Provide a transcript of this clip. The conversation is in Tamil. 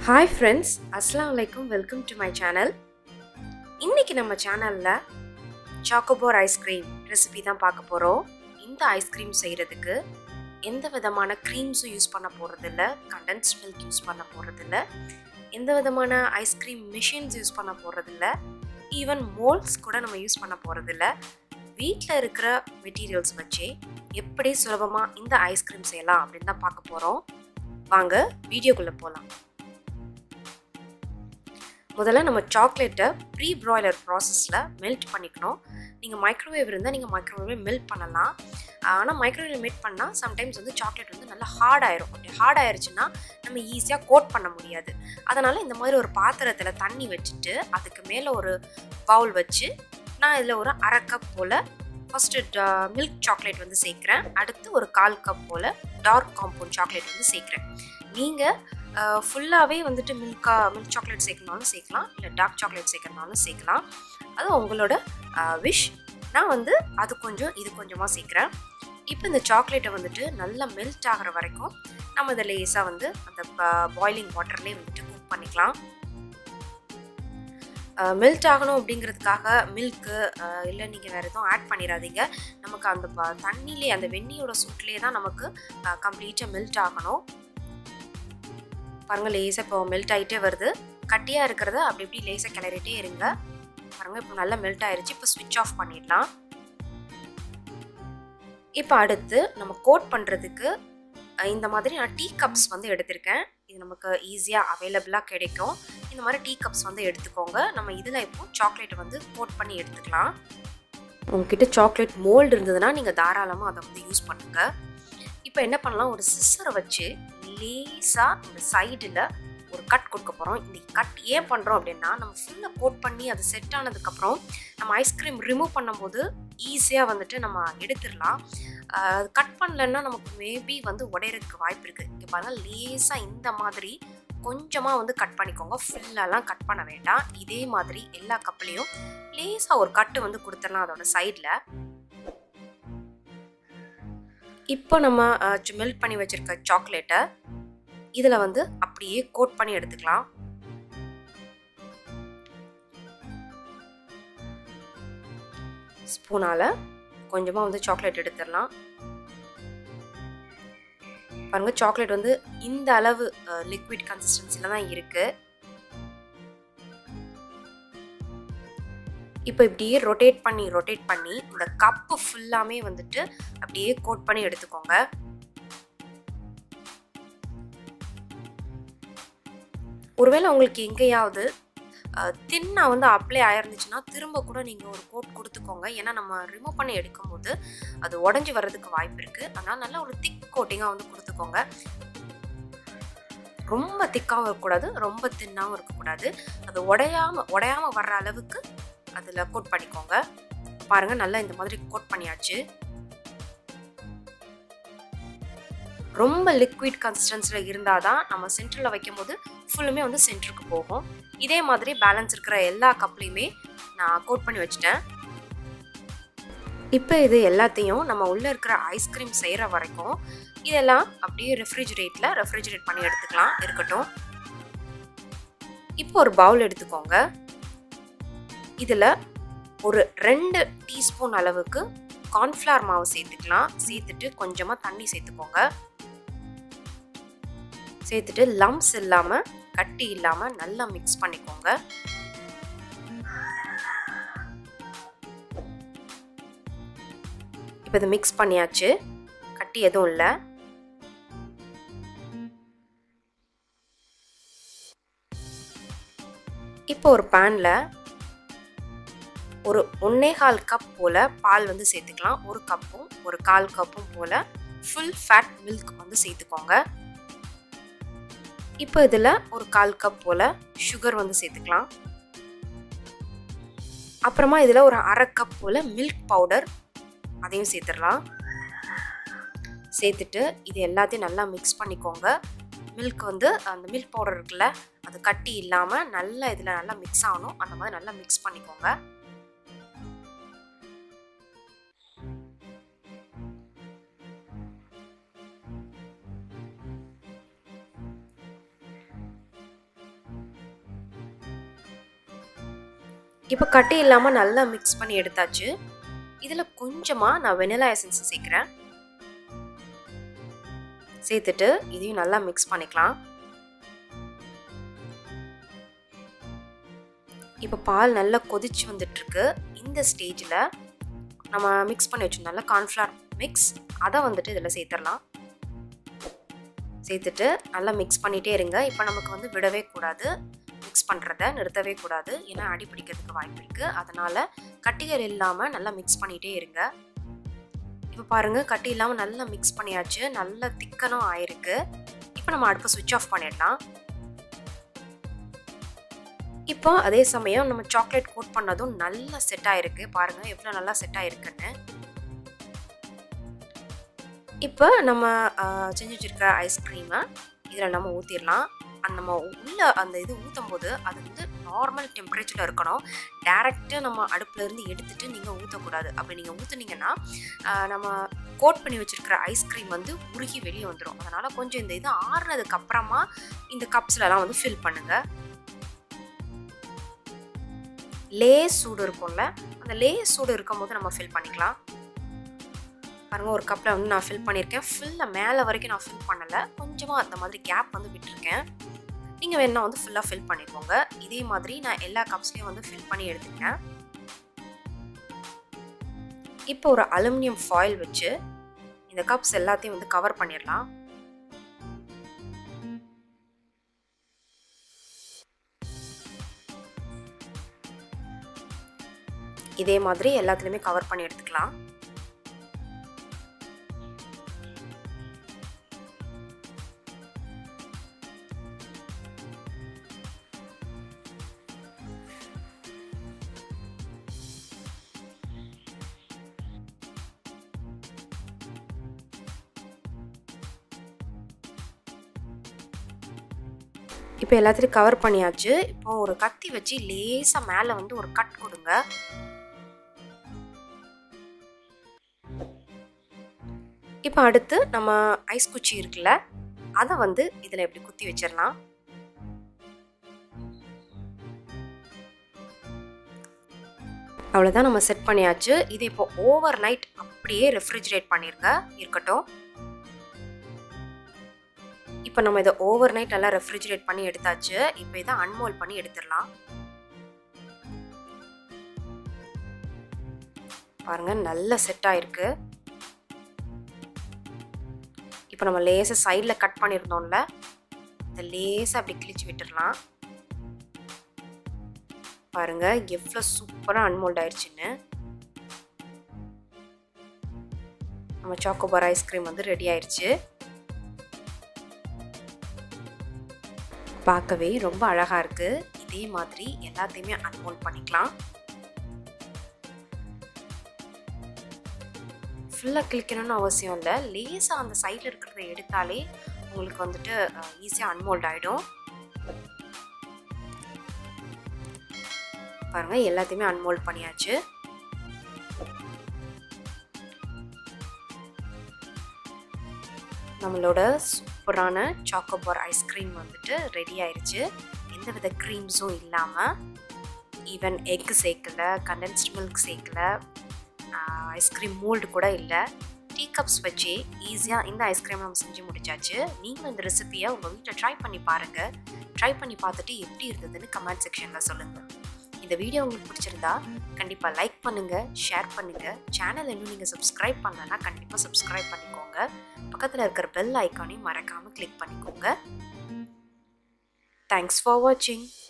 ஹாய் ஃப்ரெண்ட்ஸ் அஸ்லாம் வலைக்கும் வெல்கம் டு மை சேனல் இன்னைக்கு நம்ம சேனலில் சாக்கோபோர் ஐஸ்கிரீம் ரெசிபி தான் பார்க்க போகிறோம் இந்த ஐஸ்கிரீம் செய்கிறதுக்கு எந்த விதமான க்ரீம்ஸும் யூஸ் பண்ண போகிறதில்ல கண்டென்ஸ் மில்க் யூஸ் பண்ண போகிறதில்ல எந்த விதமான ஐஸ்கிரீம் மிஷின்ஸ் யூஸ் பண்ண போகிறதில்ல ஈவன் மோல்ட்ஸ் கூட நம்ம யூஸ் பண்ண போகிறதில்ல வீட்டில் இருக்கிற மெட்டீரியல்ஸ் வச்சே எப்படி சுலபமாக இந்த ஐஸ்கிரீம் செய்யலாம் அப்படின்னு தான் பார்க்க போகிறோம் வாங்க வீடியோக்குள்ளே போகலாம் முதல்ல நம்ம சாக்லேட்டை ப்ரீ ப்ராய்லர் ப்ராசஸில் மெல்ட் பண்ணிக்கணும் நீங்கள் மைக்ரோவேவ் இருந்தால் நீங்கள் மைக்ரோவேவ் மெல்ட் பண்ணலாம் ஆனால் மைக்ரோவேவ் மெல்ட் பண்ணால் சம்டைம்ஸ் வந்து சாக்லேட் வந்து நல்லா ஹார்ட் ஆயிரும் அப்படி ஹார்ட் ஆயிருச்சுன்னா நம்ம ஈஸியாக கோட் பண்ண முடியாது அதனால் இந்த மாதிரி ஒரு பாத்திரத்தில் தண்ணி வச்சுட்டு அதுக்கு மேலே ஒரு பவுல் வச்சு நான் இதில் ஒரு அரை கப் போல் ஃபஸ்ட்டு மில்க் சாக்லேட் வந்து சேர்க்குறேன் அடுத்து ஒரு கால் கப் போல் டார்க் காம்பவுண்ட் சாக்லேட் வந்து சேர்க்குறேன் நீங்கள் ஃபுல்லாகவே வந்துட்டு மில்கா மில்க் சாக்லேட் சேர்க்கணுனாலும் சேர்க்கலாம் இல்லை டார்க் சாக்லேட் சேர்க்கறனாலும் சேர்க்கலாம் அது உங்களோட விஷ் நான் வந்து அது கொஞ்சம் இது கொஞ்சமாக சேர்க்குறேன் இப்போ இந்த சாக்லேட்டை வந்துட்டு நல்லா மெல்ட் ஆகிற வரைக்கும் நம்ம இதை லேஸாக வந்து அந்த பாய்லிங் வாட்டர்லேயே வந்துட்டு குக் பண்ணிக்கலாம் மெல்ட் ஆகணும் அப்படிங்கிறதுக்காக மில்க்கு இல்லை நீங்கள் வேறு எதுவும் ஆட் பண்ணிடாதீங்க நமக்கு அந்த தண்ணியிலே அந்த வெந்நியோட சூட்லேயே தான் நமக்கு கம்ப்ளீட்டாக மெல்ட் ஆகணும் பாருங்கள் லேசாக இப்போ மெல்ட் ஆகிட்டே வருது கட்டியாக இருக்கிறத அப்படி இப்படி லேசாக கிளறிட்டே இருங்க பாருங்கள் இப்போ நல்லா மெல்ட் ஆயிடுச்சு இப்போ ஸ்விட்ச் ஆஃப் பண்ணிடலாம் இப்போ அடுத்து நம்ம கோட் பண்ணுறதுக்கு இந்த மாதிரி நான் டீ கப்ஸ் வந்து எடுத்திருக்கேன் இது நமக்கு ஈஸியாக அவைலபிளாக கிடைக்கும் இந்த மாதிரி டீ கப்ஸ் வந்து எடுத்துக்கோங்க நம்ம இதில் இப்போ சாக்லேட்டை வந்து கோட் பண்ணி எடுத்துக்கலாம் உங்ககிட்ட சாக்லேட் மோல்டு இருந்ததுன்னா நீங்கள் தாராளமாக அதை வந்து யூஸ் பண்ணுங்கள் இப்போ என்ன பண்ணலாம் ஒரு சிஸ்ஸரை வச்சு லேஸாக இந்த சைடில் ஒரு கட் கொடுக்க போகிறோம் இந்த கட் ஏன் பண்ணுறோம் அப்படின்னா நம்ம ஃபுல்லாக கோட் பண்ணி அது செட் ஆனதுக்கப்புறம் நம்ம ஐஸ்கிரீம் ரிமூவ் பண்ணும்போது ஈஸியாக வந்துட்டு நம்ம எடுத்துடலாம் அது கட் பண்ணலன்னா நமக்கு மேபி வந்து உடையிறதுக்கு வாய்ப்பு இருக்குது இங்கே பாருங்கள் லேஸாக இந்த மாதிரி கொஞ்சமாக வந்து கட் பண்ணிக்கோங்க ஃபுல்லெல்லாம் கட் பண்ண வேண்டாம் இதே மாதிரி எல்லா கப்லேயும் லேஸாக ஒரு கட்டு வந்து கொடுத்துடலாம் அதோட சைடில் இப்போ நம்ம மெல்ட் பண்ணி வச்சுருக்க சாக்லேட்டை இதில் வந்து அப்படியே கோட் பண்ணி எடுத்துக்கலாம் ஸ்பூனால் கொஞ்சமாக வந்து சாக்லேட் எடுத்துடலாம் பாருங்க சாக்லேட் வந்து இந்த அளவு லிக்விட் கன்சிஸ்டன்சியில் தான் இருக்குது இப்போ இப்படியே ரொட்டேட் பண்ணி ரொட்டேட் பண்ணி இந்த கப்பு ஃபுல்லாமே வந்துட்டு அப்படியே கோட் பண்ணி எடுத்துக்கோங்க ஒருவேளை உங்களுக்கு எங்கேயாவது தின்னா வந்து அப்ளை ஆயிருந்துச்சுன்னா திரும்ப கூட நீங்கள் ஒரு கோட் கொடுத்துக்கோங்க ஏன்னா நம்ம ரிமூவ் பண்ணி எடுக்கும்போது அது உடஞ்சி வர்றதுக்கு வாய்ப்பு இருக்குது அதனால் நல்லா ஒரு திக் கோட்டிங்காக வந்து கொடுத்துக்கோங்க ரொம்ப திக்காகவும் இருக்கக்கூடாது ரொம்ப தின்னாகவும் இருக்கக்கூடாது அது உடையாமல் உடையாமல் வர்ற அளவுக்கு அதில் கோட் பண்ணிக்கோங்க பாருங்கள் நல்லா இந்த மாதிரி கோட் பண்ணியாச்சு ரொம்ப லிக்விட் கன்சிஸ்டன்சியில் இருந்தால் தான் நம்ம சென்டரில் வைக்கும் போது ஃபுல்லுமே வந்து சென்டருக்கு போகும் இதே மாதிரி பேலன்ஸ் இருக்கிற எல்லா கப்லேயுமே நான் கோட் பண்ணி வச்சுட்டேன் இப்போ இது எல்லாத்தையும் நம்ம உள்ளே இருக்கிற ஐஸ்கிரீம் செய்கிற வரைக்கும் இதெல்லாம் அப்படியே ரெஃப்ரிஜிரேட்டில் ரெஃப்ரிஜிரேட் பண்ணி எடுத்துக்கலாம் இருக்கட்டும் இப்போ ஒரு பவுல் எடுத்துக்கோங்க இதில் ஒரு ரெண்டு டீஸ்பூன் அளவுக்கு கார்ன்ஃப்ளவர் மாவு சேர்த்துக்கலாம் சேர்த்துட்டு கொஞ்சமாக தண்ணி சேர்த்துக்கோங்க சேர்த்துட்டு லம்ஸ் இல்லாமல் கட்டி இல்லாமல் நல்லா மிக்ஸ் பண்ணிக்கோங்க இப்போ இதை மிக்ஸ் பண்ணியாச்சு கட்டி எதுவும் இல்லை இப்போ ஒரு பேனில் ஒரு ஒன்னே கால் கப் போல் பால் வந்து சேர்த்துக்கலாம் ஒரு கப்பும் ஒரு கால் கப்பும் போல் ஃபுல் ஃபேட் மில்க் வந்து சேர்த்துக்கோங்க இப்போ இதில் ஒரு கால் கப் போல் சுகர் வந்து சேர்த்துக்கலாம் அப்புறமா இதில் ஒரு அரை கப் போல் மில்க் பவுடர் அதையும் சேர்த்துடலாம் சேர்த்துட்டு இது எல்லாத்தையும் நல்லா மிக்ஸ் பண்ணிக்கோங்க மில்க் வந்து அந்த மில்க் பவுடர் இருக்குல்ல அது கட்டி இல்லாமல் நல்லா இதில் நல்லா மிக்ஸ் ஆகணும் அந்த மாதிரி நல்லா மிக்ஸ் பண்ணிக்கோங்க இப்போ கட்டி இல்லாமல் நல்லா மிக்ஸ் பண்ணி எடுத்தாச்சு இதில் கொஞ்சமாக நான் வெனிலா எசன்ஸ் சேர்க்குறேன் சேர்த்துட்டு இதையும் நல்லா மிக்ஸ் பண்ணிக்கலாம் இப்போ பால் நல்லா கொதிச்சு வந்துட்டுருக்கு இந்த ஸ்டேஜில் நம்ம மிக்ஸ் பண்ணி வச்சுருந்தோம்ல கார்ன்ஃப்ளவர் மிக்ஸ் அதை வந்துட்டு இதில் சேர்த்துடலாம் சேர்த்துட்டு நல்லா மிக்ஸ் பண்ணிகிட்டே இருங்க இப்போ நமக்கு வந்து விடவே கூடாது மிக்ஸ் பண்ணுறத நிறுத்தவே கூடாது ஏன்னா அடி பிடிக்கிறதுக்கு வாய்ப்பு இருக்குது அதனால் கட்டிகள் இல்லாமல் நல்லா மிக்ஸ் பண்ணிகிட்டே இருங்க இப்போ பாருங்கள் கட்டி இல்லாமல் நல்லா மிக்ஸ் பண்ணியாச்சு நல்லா திக்கனும் ஆயிருக்கு இப்போ நம்ம அடுப்பை சுவிட்ச் ஆஃப் பண்ணிடலாம் இப்போ அதே சமயம் நம்ம சாக்லேட் கோட் பண்ணதும் நல்லா செட் ஆயிருக்கு பாருங்கள் எவ்வளோ நல்லா செட் ஆயிருக்குன்னு இப்போ நம்ம செஞ்சு வச்சுருக்க ஐஸ்கிரீமை இதில் நம்ம ஊற்றிடலாம் அந்த நம்ம உள்ள அந்த இது ஊற்றும் போது அது வந்து நார்மல் டெம்பரேச்சரில் இருக்கணும் டேரெக்டாக நம்ம அடுப்புலேருந்து எடுத்துகிட்டு நீங்கள் ஊற்றக்கூடாது அப்படி நீங்கள் ஊற்றுனீங்கன்னா நம்ம கோட் பண்ணி வச்சுருக்கிற ஐஸ்கிரீம் வந்து உருகி வெளியே வந்துடும் அதனால் கொஞ்சம் இந்த இது ஆறுனதுக்கு அப்புறமா இந்த கப்ஸ்லலாம் வந்து ஃபில் பண்ணுங்கள் லேஸ் சூடு இருக்கும்ல அந்த லேஸ் சூடு இருக்கும் போது நம்ம ஃபில் பண்ணிக்கலாம் பாருங்கள் ஒரு கப்பில் வந்து நான் ஃபில் பண்ணியிருக்கேன் ஃபுல்லாக மேலே வரைக்கும் நான் ஃபில் பண்ணலை கொஞ்சமாக அந்த மாதிரி கேப் வந்து விட்டுருக்கேன் நீங்கள் வேணா வந்து ஃபுல்லாக ஃபில் பண்ணிக்கோங்க இதே மாதிரி நான் எல்லா கப்ஸ்லேயும் வந்து ஃபில் பண்ணி எடுத்துக்கிறேன் இப்போ ஒரு அலுமினியம் ஃபாயில் வச்சு இந்த கப்ஸ் எல்லாத்தையும் வந்து கவர் பண்ணிடலாம் இதே மாதிரி எல்லாத்துலேயுமே கவர் பண்ணி எடுத்துக்கலாம் இப்போ எல்லாத்தையும் கவர் பண்ணியாச்சு இப்போ ஒரு கத்தி வச்சு லேசாக மேலே வந்து ஒரு கட் கொடுங்க இப்போ அடுத்து நம்ம ஐஸ் குச்சி இருக்குல்ல அதை வந்து இதில் எப்படி குத்தி வச்சிடலாம் அவ்வளோதான் நம்ம செட் பண்ணியாச்சு இது இப்போ ஓவர் நைட் அப்படியே ரெஃப்ரிஜரேட் பண்ணிருங்க இருக்கட்டும் இப்போ நம்ம இதை ஓவர் நைட் நல்லா ரெஃப்ரிஜரேட் பண்ணி எடுத்தாச்சு இப்போ இதை அன்மோல் பண்ணி எடுத்துடலாம் பாருங்க நல்ல செட் ஆயிருக்கு இப்போ நம்ம லேசாக சைடில் கட் பண்ணியிருந்தோம்ல இந்த லேசாக அப்படி கிழிச்சு விட்டுடலாம் பாருங்க எவ்வளோ சூப்பராக அன்மோல்ட் ஆயிடுச்சுன்னு நம்ம சாக்கோபார் ஐஸ்கிரீம் வந்து ரெடி ஆயிடுச்சு பார்க்கவே ரொம்ப அழகாக இருக்குது இதே மாதிரி எல்லாத்தையுமே அன்மோல்ட் பண்ணிக்கலாம் ஃபுல்லாக கிளிக்கணும்னு அவசியம் இல்லை லேசாக அந்த சைடில் இருக்கிறத எடுத்தாலே உங்களுக்கு வந்துட்டு ஈஸியாக அன்மோல்ட் ஆகிடும் பாருங்கள் எல்லாத்தையுமே அன்மோல்ட் பண்ணியாச்சு நம்மளோட சூப்பரான சாக்கோபார் ஐஸ்கிரீம் வந்துட்டு ரெடி ஆயிடுச்சு எந்த வித க்ரீம்ஸும் இல்லாமல் ஈவன் எக் சேர்க்கல கண்டென்ஸ்ட் மில்க் சேர்க்கல ஐஸ்கிரீம் மோல்டு கூட இல்லை டீ கப்ஸ் வச்சு ஈஸியாக இந்த ஐஸ்கிரீம் நம்ம செஞ்சு முடிச்சாச்சு நீங்களும் இந்த ரெசிபியை உங்கள் வீட்டில் ட்ரை பண்ணி பாருங்கள் ட்ரை பண்ணி பார்த்துட்டு எப்படி இருந்ததுன்னு கமெண்ட் செக்ஷனில் சொல்லுங்கள் இந்த வீடியோ உங்களுக்கு பிடிச்சிருந்தா கண்டிப்பாக லைக் பண்ணுங்கள் ஷேர் பண்ணுங்கள் சேனல் இன்னும் நீங்கள் சப்ஸ்கிரைப் பண்ணலன்னா கண்டிப்பாக சப்ஸ்கிரைப் பண்ணிக்கோங்க பக்கத்தில் இருக்கிற பெல் ஐக்கானையும் மறக்காமல் கிளிக் பண்ணிக்கோங்க தேங்க்ஸ் ஃபார் வாட்சிங்